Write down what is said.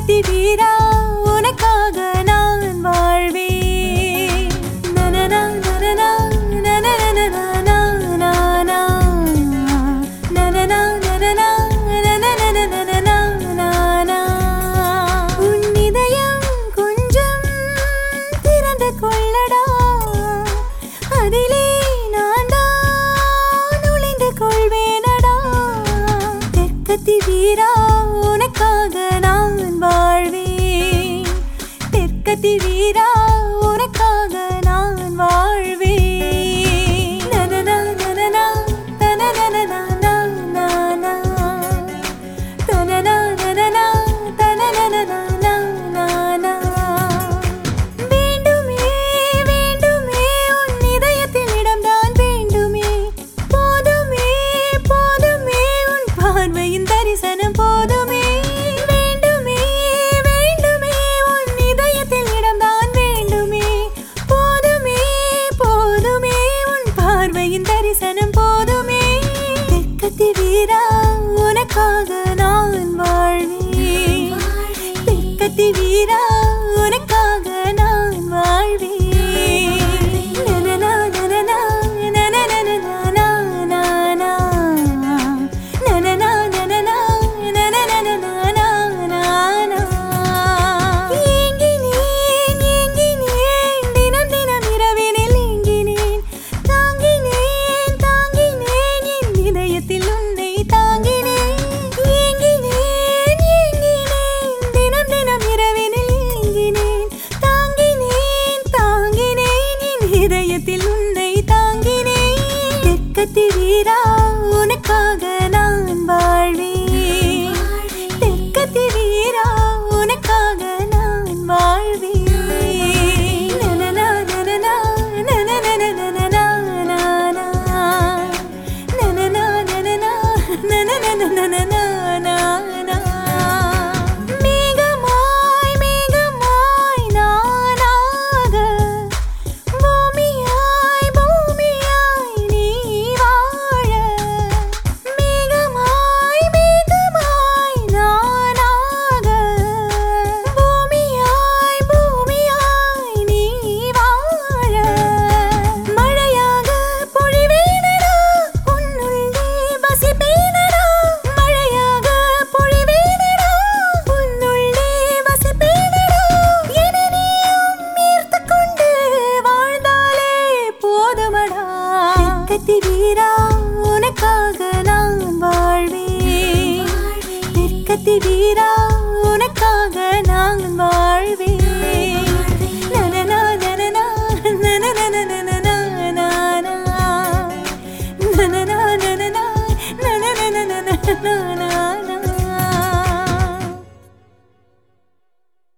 தெற்கத்தி வீரா உனக்காக நான் வாழ்வேன் நனனா நனனா நனனனனனா நானா. நனனா நனனா நனனனனனா நானா. உன் இதயம் கொஞ்சம் திறந்து கொள்ளடா அதிலே நான் தான் நுழைந்து கொள்வேனடா தெற்கத்தி வீரா உனக்காக நான் வாழ்வேன் தெற்கத்தி வீரா உனக்காக நான் வாழ்வேன் நனனா நனனா தனனனனா நானா. தனனா நனனா தனனனனா நானா. வேண்டுமே வேண்டுமே உன் இதயத்தில் இடம்தான் வேண்டுமே போதுமே போதுமே உன் பார்வையின் தரிசனம் போதுமே வேண்டுமே வேண்டுமே உன் இதயத்தில் இடம்தான் வேண்டுமே போதுமே போதுமே உன் பார்வையின் தரிசனம் போதுமே தெற்கத்தி வீரா உனக்காக நான் வாழ்வேன் தெற்கத்தி வீரா உனக்காக நான் வாழ்வேன் நனனா நனனா நனனனனனா நானா. நனனா நனனா நனனனனனா நானா. ஏங்கினேன், ஏங்கினேன், தினம் தினம் இரவினில் ஏங்கினேன். தாங்கினேன், தாங்கினேன், என் இதயத்தில் உன்னை தாங்கினேன். ஏங்கினேன், ஏங்கினேன், தினம் தினம் இரவினில் ஏங்கினேன். தாங்கினேன், தாங்கினேன், என் இதயத்தில் உன்னை தாங்கினேன். தெற்கத்தி வீரா உனக்காக நான் வாழ்வேன் தெற்கத்தி வீரா உனக்காக நான் வாழ்வேன் நனனா நனனா நனனனனனா நானா. நனனா நனனா நனனனனனா நானா. மேகமாய் மேகமாய் நானாக பூமியாய் பூமியாய் நீ வாழ மேகமாய் மேகமாய் நானாக பூமியாய் பூமியாய் நீ வாழ மழையாக பொழிவேனடா உன்னுள்ளே வசிப்பேனடா மழையாக பொழிவேனடா உன்னுள்ளே வசிப்பேனடா என நீயும் ஈர்த்துக் கொண்டு வாழ்ந்தாலே போதுமடா தெற்கத்தி வீரா உனக்காக நான் வாழ்வேன் தெற்கத்தி வீரா